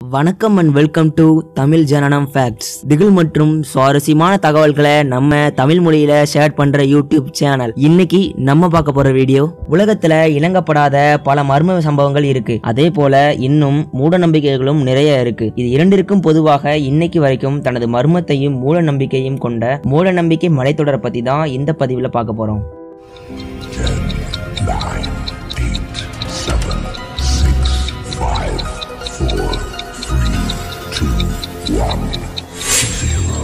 வணக்கம் and welcome to Tamil ஜனனம் facts திகில் மற்றும் சுவாரஸ்யமான தகவல்களை நம்ம தமிழ் மொழியில ஷேர் பண்ற யூடியூப் சேனல் இன்னைக்கு நம்ம பார்க்க போற வீடியோ உலகத்துல இணங்கப்படாத பல மர்ம சம்பவங்கள் இருக்கு அதே போல இன்னும் மூட நம்பிக்கைகளும் நிறைய இருக்கு இது இரண்டிற்கும் பொதுவாக இன்னைக்கு வரைக்கும் தனது மர்மத்தையும் மூட நம்பிக்கையும் கொண்ட மூட நம்பிக்கை மலைத்தொடரை பத்தி தான் இந்த பதிவுல பார்க்க போறோம் nine, eight, seven, six, five, four, three, two, one, zero.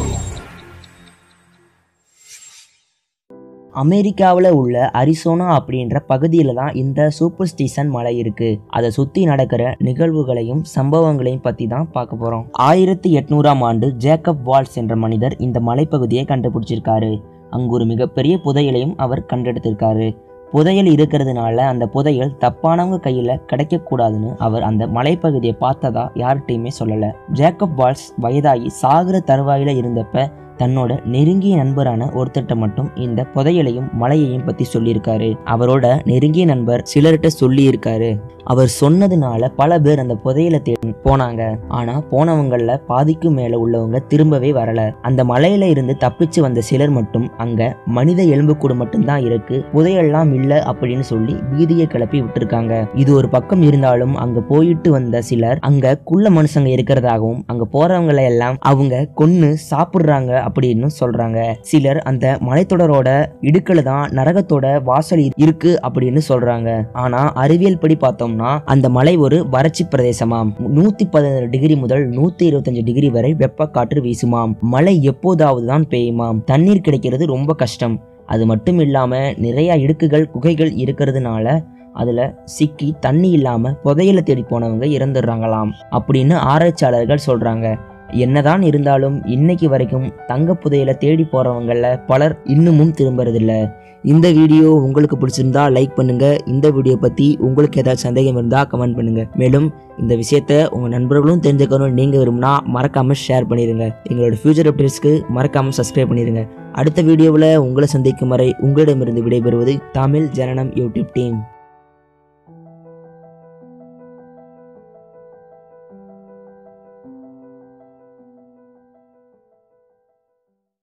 அமெரிக்காவில் உள்ள அரிசோனா அப்படின்ற பகுதியில் தான் இந்த சூப்பர் ஸ்டீசன் மலை இருக்கு அதை சுற்றி நடக்கிற நிகழ்வுகளையும் சம்பவங்களையும் பற்றி தான் பார்க்க போகிறோம் ஆயிரத்தி எட்நூறாம் ஆண்டு ஜேக்கப் வால்ஸ் என்ற மனிதர் இந்த மலைப்பகுதியை கண்டுபிடிச்சிருக்காரு அங்கு ஒரு மிகப்பெரிய புதையலையும் அவர் கண்டெடுத்திருக்காரு புதையல் இருக்கிறதுனால அந்த புதையல் தப்பானவங்க கையில் கிடைக்கக்கூடாதுன்னு அவர் அந்த மலைப்பகுதியை பார்த்ததா யார்கிட்டையுமே சொல்லலை ஜேக்கப் வால்ஸ் வயதாகி சாகர தருவாயில இருந்தப்ப தன்னோட நெருங்கிய நண்பரான ஒருத்தர்கிட்ட மட்டும் இந்த புதையலையும் மலையையும் பத்தி சொல்லியிருக்காரு அவரோட நெருங்கிய நண்பர் சிலர்கிட்ட சொல்லியிருக்காரு அவர் சொன்னதுனால பல பேர் அந்த புதையலை தேடி போனாங்க ஆனா போனவங்கள பாதிக்கும் மேல உள்ளவங்க திரும்பவே வரல அந்த மலையில இருந்து தப்பிச்சு வந்த சிலர் மட்டும் அங்க மனித எலும்புக்கூடு மட்டும்தான் இருக்கு புதையல்லாம் இல்ல அப்படின்னு சொல்லி பீதியை கிளப்பி விட்டுருக்காங்க இது ஒரு பக்கம் இருந்தாலும் அங்க போயிட்டு வந்த சிலர் அங்க குள்ள மனுஷங்க இருக்கிறதாகவும் அங்க போறவங்களை எல்லாம் அவங்க கொன்னு சாப்பிடுறாங்க அப்படின்னு சொல்றாங்க சிலர் அந்த மலைத்தொடரோட இடுக்கல தான் நரகத்தோட வாசல் இருக்கு அப்படின்னு சொல்றாங்க ஆனா அறிவியல் படி பார்த்தோம்னா அந்த மலை ஒரு வறட்சி பிரதேசமாம் நூத்தி பதினாறு டிகிரி முதல் நூத்தி இருபத்தஞ்சு டிகிரி வரை வெப்ப காற்று வீசுமாம் மழை எப்போதாவது தான் பெய்யுமாம் தண்ணீர் கிடைக்கிறது ரொம்ப கஷ்டம் அது மட்டும் இல்லாம நிறைய இடுக்குகள் குகைகள் இருக்கிறதுனால அதுல சிக்கி தண்ணி இல்லாம புதையல தேடி போனவங்க இறந்துடுறாங்களாம் அப்படின்னு ஆராய்ச்சியாளர்கள் சொல்றாங்க என்னதான் இருந்தாலும் இன்னைக்கு வரைக்கும் தங்க புதையலை தேடி போறவங்கள பலர் இன்னமும் திரும்புறதில்ல இந்த வீடியோ உங்களுக்கு பிடிச்சிருந்தா லைக் பண்ணுங்க இந்த வீடியோ பத்தி உங்களுக்கு ஏதாச்சும் சந்தேகம் இருந்தா கமெண்ட் பண்ணுங்க மேலும் இந்த விஷயத்த உங்க நண்பர்களும் தெரிஞ்சுக்கணும் நீங்க விரும்பினா மறக்காம ஷேர் பண்ணிருங்க எங்களோட ஃபியூச்சர் அப்டேட்ஸ்க்கு மறக்காம சப்ஸ்கிரைப் பண்ணிருங்க அடுத்த வீடியோவில் உங்களை சந்திக்கும் வரை உங்களிடமிருந்து விடைபெறுவது தமிழ் ஜனனம் யூடியூப் டீம்